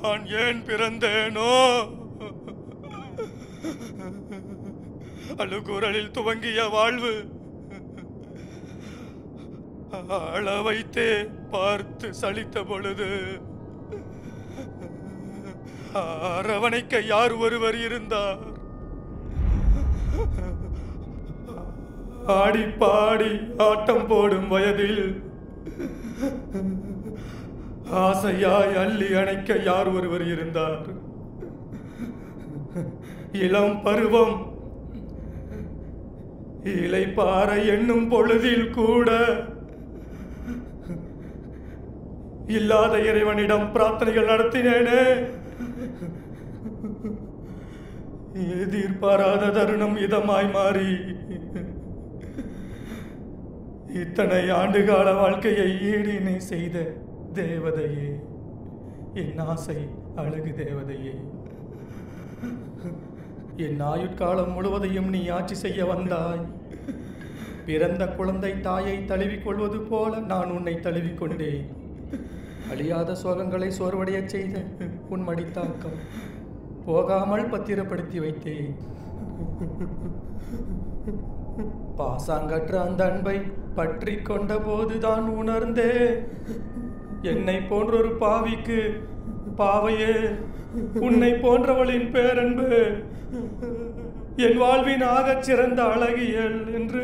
நான் ஏன் பிறந்தேனோ அழுகுரலில் துவங்கிய வாழ்வு ஆள வைத்தே பார்த்து சலித்த பொழுது அரவணைக்க யார் ஒருவர் இருந்தார் ஆடி பாடி ஆட்டம் போடும் வயதில் ஆசையாய் அள்ளி அணைக்க யார் ஒருவர் இருந்தார் இளம் பருவம் இலைப்பாறை என்னும் பொழுதில் கூட இல்லாத இறைவனிடம் பிரார்த்தனைகள் நடத்தினேனே எதிர்பாராத தருணம் இதமாய் மாறி இத்தனை ஆண்டுகால வாழ்க்கையை ஈடினை செய்த தேவதையே என் ஆசை அழகு தேவதையே என் ஆயுட்காலம் முழுவதையும் நீ ஆட்சி செய்ய வந்தாய் பிறந்த குழந்தை தாயை தழுவிக் கொள்வது போல நான் உன்னை தழுவிக்கொண்டேன் அழியாத சோகங்களை சோர்வடையச் செய்த உன் மடித்தாக்கம் போகாமல் பத்திரப்படுத்தி வைத்தேன் பாசாங்கற்ற அந்த அன்பை பற்றி கொண்ட போதுதான் உணர்ந்தே என்னை போன்றொரு பாவிக்கு பாவையே உன்னை போன்றவளின் பேரன்பு என் வாழ்வின் ஆகச் சிறந்த அழகியல் என்று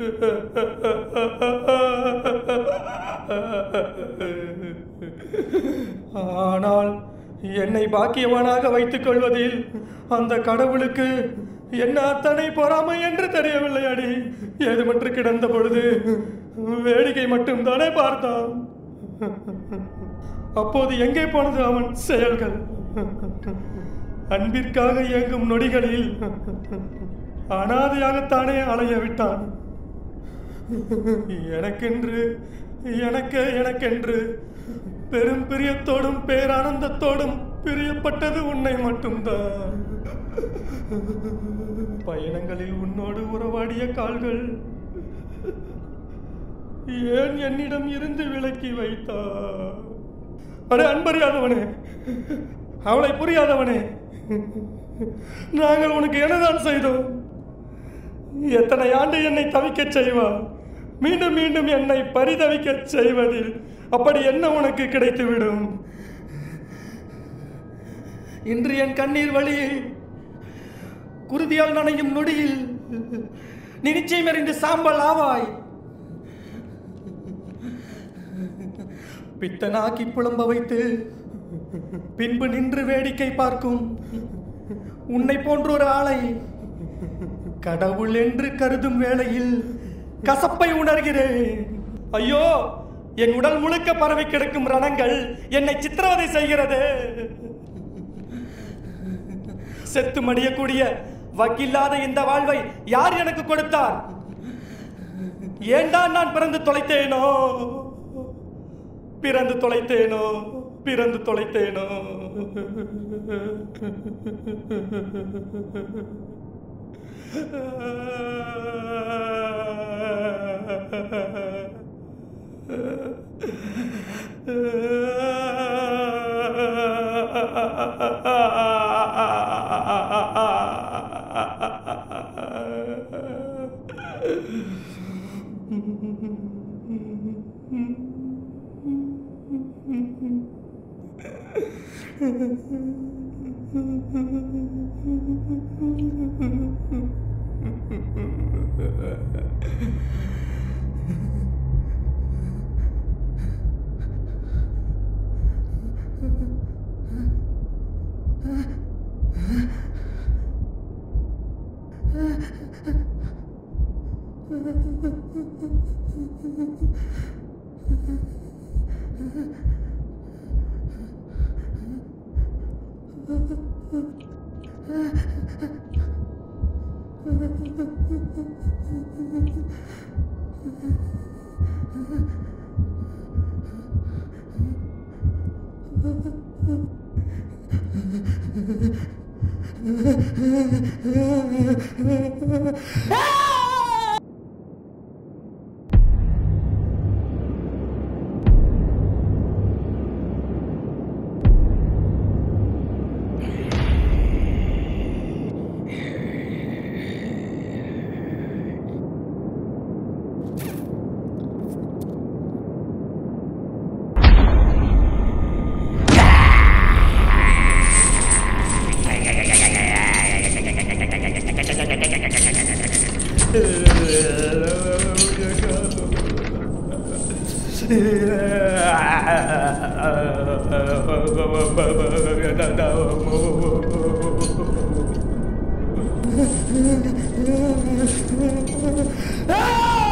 ஆனால் என்னை பாக்கியவானாக வைத்துக் கொள்வதில் அந்த கடவுளுக்கு என்ன அத்தனை பொறாமை என்று தெரியவில்லை அடி ஏதுமற்று கிடந்த பொழுது வேடிக்கை மட்டும் தானே பார்த்தான் அப்போது எங்கே போனது அவன் செயல்கள் அன்பிற்காக இயங்கும் நொடிகளில் அனாதையாகத்தானே அலைய விட்டான் எனக்கென்று எனக்கு எனக்கென்று பெரும் பிரியத்தோடும் பேரானந்தத்தோடும் பிரியப்பட்டது உன்னை மட்டும்தான் பயணங்களில் உன்னோடு உறவாடிய கால்கள் ஏன் என்னிடம் இருந்து விலக்கி வைத்தார் அடே அன்பறியாதவனே அவளை புரியாதவனே நாங்கள் உனக்கு என்னதான் செய்தோம் எத்தனை ஆண்டு என்னை தவிக்கச் செய்வார் மீண்டும் மீண்டும் என்னை பரிதவிக்கச் செய்வதில் அப்படி என்ன உனக்கு கிடைத்துவிடும் இன்று என் கண்ணீர் வழியில் குருதியால் நனையும் நொடியில் நீ நிச்சயம் அறிந்து சாம்பல் ஆவாய் பித்தனாக்கி புலம்ப வைத்து பின்பு நின்று வேடிக்கை பார்க்கும் உன்னை போன்ற ஒரு ஆளை கடவுள் என்று கருதும் வேளையில் கசப்பை உணர்கிறேன் ஐயோ என் உடல் முழுக்க பரவி கிடக்கும் ரணங்கள் என்னை சித்திரவதை செய்கிறது செத்து மடியக்கூடிய வக்கில்லாத இந்த வாழ்வை யார் எனக்கு கொடுத்தார் ஏன்தான் நான் பிறந்து தொலைத்தேனோ பிறந்து தொலைத்தேனோ பிறந்து தொலைத்தேனோ Ah!